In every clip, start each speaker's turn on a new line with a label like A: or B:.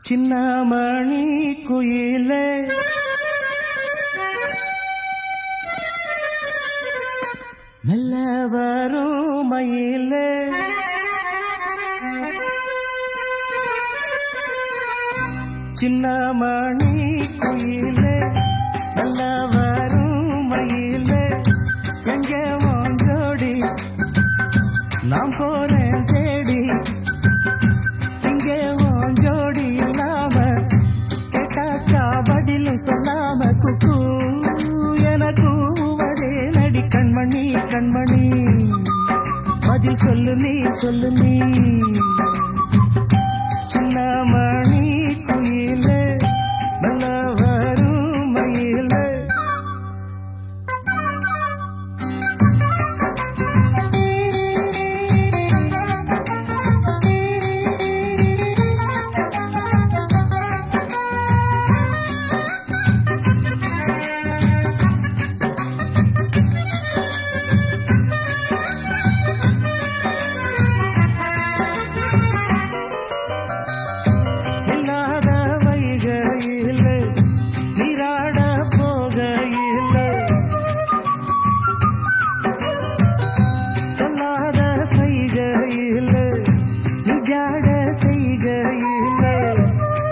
A: சின்னமணி குயிலே மெல்ல வரும் மயிலே சின்னமணி குயிலே மெல்ல வரும் மயிலே எங்க ஜோடி நான் போறேன் தேடி இங்கே உன் ஜோடி இல்லாம கேட்டாக்கா பதிலும் சொல்லாம குக்கு எனக்கு ஒரே நடி கண்மணி கண்மணி பதில் சொல்லு நீ சொல்லு நீ சின்ன மணி குயிலே நல்ல வரும் மயிலே இல்லாத வைகையில் நீராட போகையில் சொல்லாத செய்கையில் நிஜாட செய்கையில்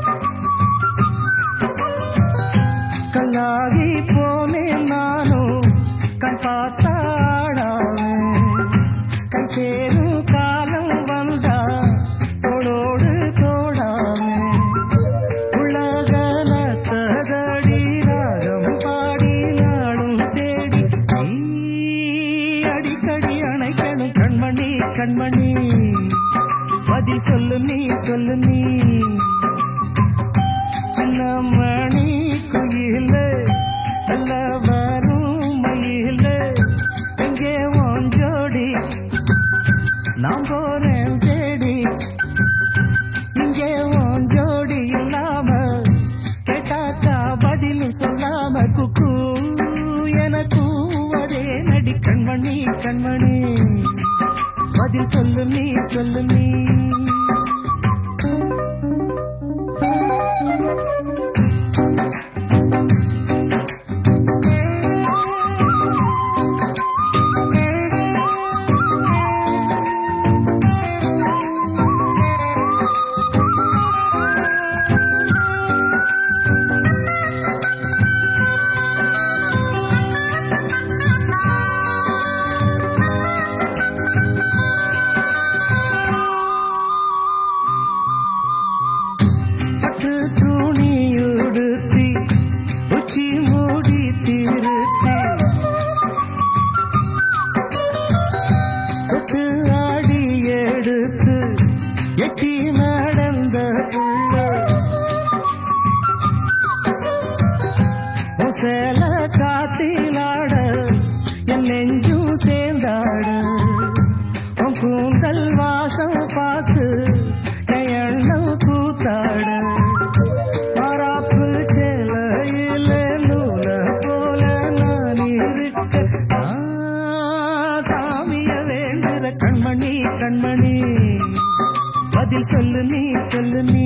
A: கல்லாகி போனேன் நானும் கண் பார்த்தாடாவே கை சேரும் காலம் வந்தா தோளோடு தோடாமே உலகல தகடி ராகம் பாடி நாடும் தேடி நீ அடிக்கடி அணைக்கணும் கண்மணி கண்மணி பதில் சொல்லு நீ சொல்லு நீ சின்ன மணி குயில நல்ல வரும் மயில எங்கே உன் ஜோடி நான் போறேன் தேடி இங்கே உன் ஜோடி இல்லாம கேட்டாக்கா பதில் சொல்லாம குக்கு எனக்கு ஒரே நடி கண்மணி கண்மணி பதில் சொல்லு நீ சொல்லு நீ பட்டு துணி உடுத்தி உச்சி மூடி திருத்தி தொட்டு ஆடி எடுத்து எட்டி நடந்த புள்ள உன் சேல காத்திலாட என் நெஞ்சும் சேர்ந்தாட உன் கூந்தல் வாசம் பார்த்து என் எண்ணம் கூத்தாட மாறாப்பு சேலையில நூல போல நான் இருக்க நான் சாமிய வேண்டுற கண்மணி கண்மணி பதில் சொல்லு நீ சொல்லு நீ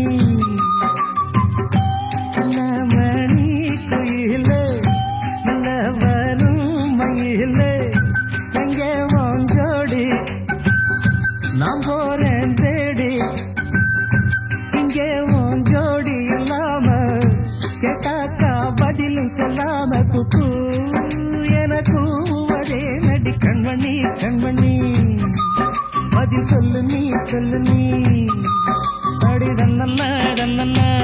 A: சின்ன மணி குயில நல்ல வரும் மயில எங்கே உன் ஜோடி நான் போறேன் தேடி இங்கே உன் ஜோடி இல்லாம கேட்டாக்கா பதிலும் சொல்லாம குக்கு எனக்கு ஒரே நடி கண்மணி கண்மணி பதில் சொல்லு நீ சொல்லு நீ அடி தன்னன்ன தன்னன்ன